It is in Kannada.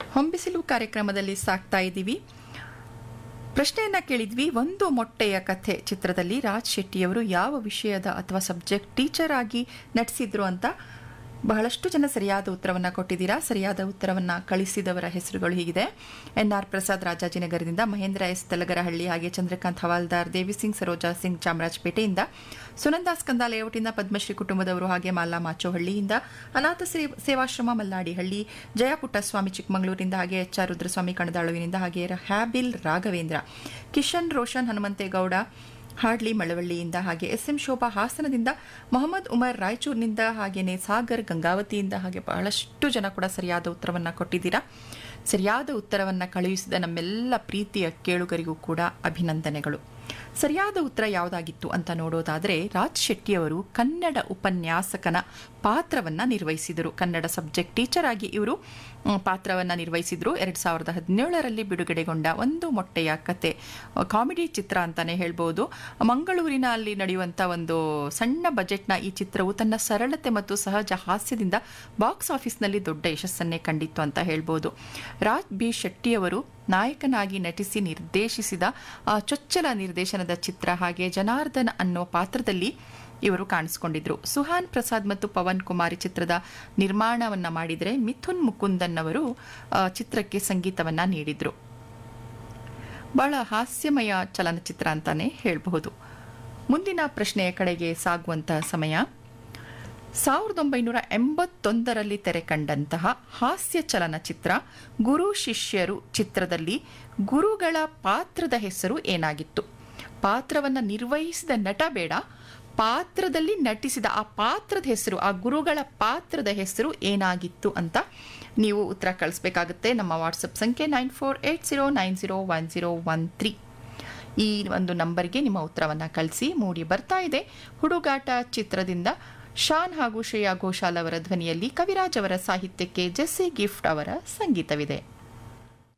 ಹೊಂಬಿಸಿಲು ಕಾರ್ಯಕ್ರಮದಲ್ಲಿ ಸಾಕ್ತಾ ಇದ್ದೀವಿ ಪ್ರಶ್ನೆಯನ್ನ ಕೇಳಿದ್ವಿ ಒಂದು ಮೊಟ್ಟೆಯ ಕಥೆ ಚಿತ್ರದಲ್ಲಿ ರಾಜ್ ಶೆಟ್ಟಿಯವರು ಯಾವ ವಿಷಯದ ಅಥವಾ ಸಬ್ಜೆಕ್ಟ್ ಟೀಚರ್ ಆಗಿ ನಟಿಸಿದ್ರು ಅಂತ ಬಹಳಷ್ಟು ಜನ ಸರಿಯಾದ ಉತ್ತರವನ್ನ ಕೊಟ್ಟಿದ್ದೀರಾ ಸರಿಯಾದ ಉತ್ತರವನ್ನ ಕಳಿಸಿದವರ ಹೆಸರುಗಳು ಹೀಗಿದೆ ಎನ್ ಆರ್ ಪ್ರಸಾದ್ ರಾಜಾಜಿನಗರದಿಂದ ಮಹೇಂದ್ರ ಎಸ್ ತೆಲಗರಹಳ್ಳಿ ಹಾಗೆ ಚಂದ್ರಕಾಂತ್ ಹವಾಲ್ದಾರ್ ದೇವಿ ಸಿಂಗ್ ಸರೋಜಾ ಸಿಂಗ್ ಚಾಮರಾಜಪೇಟೆಯಿಂದ ಸುನಂದಾ ಸ್ಕಂದ ಲೇಔಟಿಂದ ಪದ್ಮಶ್ರೀ ಕುಟುಂಬದವರು ಹಾಗೆ ಮಾಲಾ ಮಾಚೋಹಳ್ಳಿಯಿಂದ ಅನಾಥ ಶ್ರೀ ಸೇವಾಶ್ರಮ ಮಲ್ಲಾಡಿಹಳ್ಳಿ ಜಯ ಪುಟ್ಟಸ್ವಾಮಿ ಚಿಕ್ಕಮಗಳೂರಿನಿಂದ ಹಾಗೆ ಎಚ್ ಆರ್ ರುದ್ರಸ್ವಾಮಿ ಕಣದಾಳುವಿನಿಂದ ಹಾಗೆ ಹ್ಯಾಬಿಲ್ ರಾಘವೇಂದ್ರ ಕಿಶನ್ ರೋಷನ್ ಹನುಮಂತೇಗೌಡ ಹಾಡ್ಲಿ ಮಳವಳ್ಳಿಯಿಂದ ಹಾಗೆ ಎಸ್ ಎಂ ಶೋಭಾ ಹಾಸನದಿಂದ ಮೊಹಮ್ಮದ್ ಉಮರ್ ರಾಯಚೂರಿನಿಂದ ಹಾಗೆಯೇ ಸಾಗರ್ ಗಂಗಾವತಿಯಿಂದ ಹಾಗೆ ಬಹಳಷ್ಟು ಜನ ಕೂಡ ಸರಿಯಾದ ಉತ್ತರವನ್ನು ಕೊಟ್ಟಿದ್ದೀರಾ ಸರಿಯಾದ ಉತ್ತರವನ್ನು ಕಳುಹಿಸಿದ ನಮ್ಮೆಲ್ಲ ಪ್ರೀತಿಯ ಕೇಳುಗರಿಗೂ ಕೂಡ ಅಭಿನಂದನೆಗಳು ಸರಿಯಾದ ಉತ್ತರ ಯಾವುದಾಗಿತ್ತು ಅಂತ ನೋಡೋದಾದರೆ ರಾಜ್ ಶೆಟ್ಟಿಯವರು ಕನ್ನಡ ಉಪನ್ಯಾಸಕನ ಪಾತ್ರವನ್ನು ನಿರ್ವಹಿಸಿದರು ಕನ್ನಡ ಸಬ್ಜೆಕ್ಟ್ ಟೀಚರ್ ಆಗಿ ಇವರು ಪಾತ್ರವನ್ನು ನಿರ್ವಹಿಸಿದ್ರು ಎರಡು ಸಾವಿರದ ಹದಿನೇಳರಲ್ಲಿ ಬಿಡುಗಡೆಗೊಂಡ ಒಂದು ಮೊಟ್ಟೆಯ ಕತೆ ಕಾಮಿಡಿ ಚಿತ್ರ ಅಂತಾನೆ ಹೇಳ್ಬೋದು ಮಂಗಳೂರಿನ ಅಲ್ಲಿ ನಡೆಯುವಂಥ ಒಂದು ಸಣ್ಣ ಬಜೆಟ್ನ ಈ ಚಿತ್ರವು ತನ್ನ ಸರಳತೆ ಮತ್ತು ಸಹಜ ಹಾಸ್ಯದಿಂದ ಬಾಕ್ಸ್ ಆಫೀಸ್ನಲ್ಲಿ ದೊಡ್ಡ ಯಶಸ್ಸನ್ನೇ ಕಂಡಿತ್ತು ಅಂತ ಹೇಳ್ಬೋದು ರಾಜ್ ಬಿ ಶೆಟ್ಟಿಯವರು ನಾಯಕನಾಗಿ ನಟಿಸಿ ನಿರ್ದೇಶಿಸಿದ ಆ ಚೊಚ್ಚಲ ನಿರ್ದೇಶನದ ಚಿತ್ರ ಹಾಗೆ ಜನಾರ್ದನ್ ಅನ್ನೋ ಪಾತ್ರದಲ್ಲಿ ಇವರು ಕಾಣಿಸಿಕೊಂಡಿದ್ರು ಸುಹಾನ್ ಪ್ರಸಾದ್ ಮತ್ತು ಪವನ್ ಕುಮಾರಿ ಚಿತ್ರದ ನಿರ್ಮಾಣವನ್ನ ಮಾಡಿದರೆ ಮಿಥುನ್ ಮುಕುಂದನ್ ಅವರು ಆ, ಚಿತ್ರಕ್ಕೆ ಸಂಗೀತವನ್ನ ನೀಡಿದ್ರು ಬಹಳ ಹಾಸ್ಯಮಯ ಚಲನಚಿತ್ರ ಅಂತಾನೆ ಹೇಳಬಹುದು ಮುಂದಿನ ಪ್ರಶ್ನೆಯ ಕಡೆಗೆ ಸಾಗುವಂತಹ ಸಮಯ ಸಾವಿರದ ಒಂಬೈನೂರ ಎಂಬತ್ತೊಂದರಲ್ಲಿ ತೆರೆ ಕಂಡಂತಹ ಹಾಸ್ಯ ಚಲನಚಿತ್ರ ಗುರು ಶಿಷ್ಯರು ಚಿತ್ರದಲ್ಲಿ ಗುರುಗಳ ಪಾತ್ರದ ಹೆಸರು ಏನಾಗಿತ್ತು ಪಾತ್ರವನ್ನು ನಿರ್ವಹಿಸಿದ ನಟ ಬೇಡ ಪಾತ್ರದಲ್ಲಿ ನಟಿಸಿದ ಆ ಪಾತ್ರದ ಹೆಸರು ಆ ಗುರುಗಳ ಪಾತ್ರದ ಹೆಸರು ಏನಾಗಿತ್ತು ಅಂತ ನೀವು ಉತ್ತರ ಕಳಿಸ್ಬೇಕಾಗುತ್ತೆ ನಮ್ಮ ವಾಟ್ಸಪ್ ಸಂಖ್ಯೆ nine four eight zero nine zero one zero one three ಈ ಒಂದು ನಂಬರ್ಗೆ ನಿಮ್ಮ ಉತ್ತರವನ್ನು ಕಳಿಸಿ ಮೂಡಿ ಬರ್ತಾ ಇದೆ ಹುಡುಗಾಟ ಚಿತ್ರದಿಂದ ಶಾನ್ ಹಾಗೂ ಶ್ರೇಯಾ ಘೋಷಾಲ್ ಅವರ ಧ್ವನಿಯಲ್ಲಿ ಕವಿರಾಜ್ ಅವರ ಸಾಹಿತ್ಯಕ್ಕೆ ಜೆಸ್ಸಿ ಗಿಫ್ಟ್ ಅವರ ಸಂಗೀತವಿದೆ